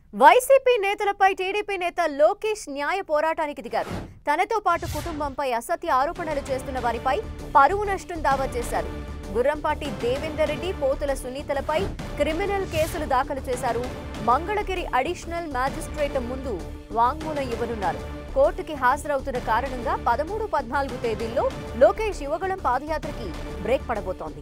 YCP నేతలపై TDP నేత లోకేష్ న్యాయ పోరాటానికి దిగారు తనతో పాటు కుటుంబంపై అసత్య ఆరోపణలు చేస్తున్న వారిపై పరువు నష్టం దావా చేశారు గుర్రంపాటి దేవేందర్ రెడ్డి పోతుల సునీతలపై క్రిమినల్ కేసులు దాఖలు చేశారు మంగళగిరి అడిషనల్ మ్యాజిస్ట్రేట్ ముందు వాంగ్మూలం ఇవ్వనున్నారు కోర్టుకి హాజరవుతున్న కారణంగా పదమూడు పద్నాలుగు తేదీల్లో లోకేష్ యువగళం పాదయాత్రకి బ్రేక్ పడబోతోంది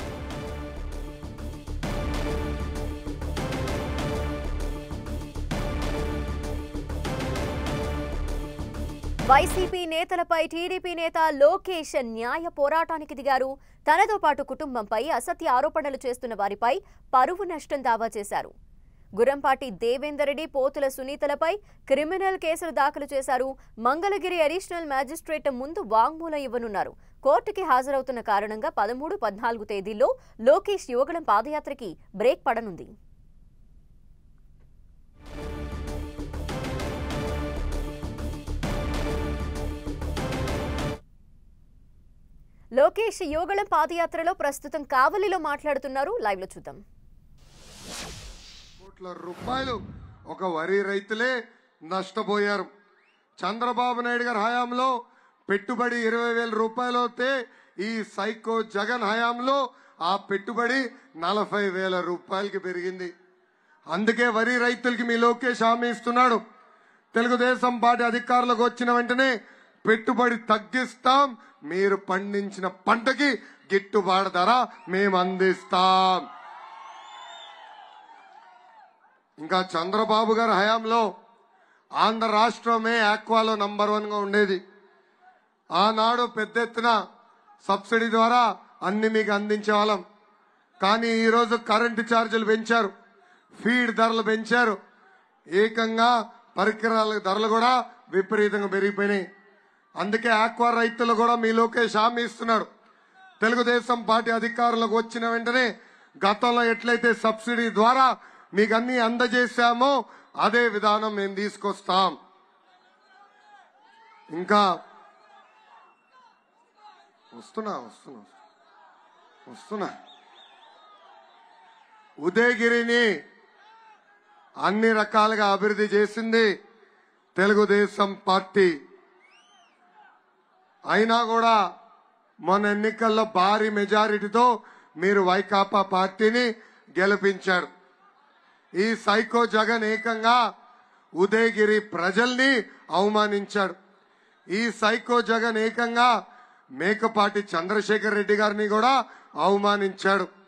వైసీపీ నేతలపై టీడీపీ నేత లోకేష్ న్యాయ పోరాటానికి దిగారు తనతో పాటు కుటుంబంపై అసత్య ఆరోపణలు చేస్తున్న వారిపై పరువు నష్టం దావా చేశారు గురంపాటి దేవేందర్ రెడ్డి పోతుల సునీతలపై క్రిమినల్ కేసులు దాఖలు చేశారు మంగళగిరి అడిషనల్ మ్యాజిస్ట్రేట్ ముందు వాంగ్మూలం ఇవ్వనున్నారు కోర్టుకి హాజరవుతున్న కారణంగా పదమూడు పద్నాలుగు తేదీల్లో లోకేష్ యువగళం పాదయాత్రకి బ్రేక్ పడనుంది లోకేష్ యోగళం పాదయాత్రలో ప్రస్తుతం కావలిలో మాట్లాడుతున్నారు లైవ్ లో చూద్దాం కోట్ల రూపాయలు ఒక వరి రైతులే నష్టపోయారు చంద్రబాబు నాయుడు గారి హయాంలో పెట్టుబడి ఇరవై వేల రూపాయలు అయితే ఈ సైకో జగన్ హయాంలో ఆ పెట్టుబడి నలభై వేల రూపాయలకి పెరిగింది అందుకే వరి రైతులకి మీ లోకేష్ హామీ ఇస్తున్నాడు తెలుగుదేశం పార్టీ అధికారులకు వచ్చిన వెంటనే పెట్టుబడి తగ్గిస్తాం మీరు పండించిన పంటకి గిట్టుబాటు ధర మేము అందిస్తాం ఇంకా చంద్రబాబు గారి హయాంలో ఆంధ్ర రాష్ట్రమే ఆక్వాలో నంబర్ వన్ గా ఉండేది ఆనాడు పెద్ద ఎత్తున సబ్సిడీ ద్వారా అన్ని మీకు అందించే వాళ్ళం కానీ ఈరోజు కరెంటు ఛార్జీలు పెంచారు ఫీడ్ ధరలు పెంచారు ఏకంగా పరికరాల ధరలు కూడా విపరీతంగా పెరిగిపోయినాయి అందుకే ఆక్వా రైతులు కూడా మీ లోకేష్ హామీ ఇస్తున్నాడు తెలుగుదేశం పార్టీ అధికారులకు వచ్చిన వెంటనే గతంలో ఎట్లయితే సబ్సిడీ ద్వారా మీకు అన్ని అందజేశామో అదే విధానం మేము తీసుకొస్తాం ఇంకా వస్తున్నా వస్తున్నా వస్తున్నా ఉదయగిరిని అన్ని రకాలుగా అభివృద్ధి చేసింది తెలుగుదేశం పార్టీ అయినా కూడా మన ఎన్నికల్లో భారీ మెజారిటీతో మీరు వైకాపా పార్టీని గెలిపించారు ఈ సైకో జగన్ ఏకంగా ఉదయగిరి ప్రజల్ని అవమానించాడు ఈ సైకో జగన్ ఏకంగా మేకపాటి చంద్రశేఖర్ రెడ్డి గారిని కూడా అవమానించాడు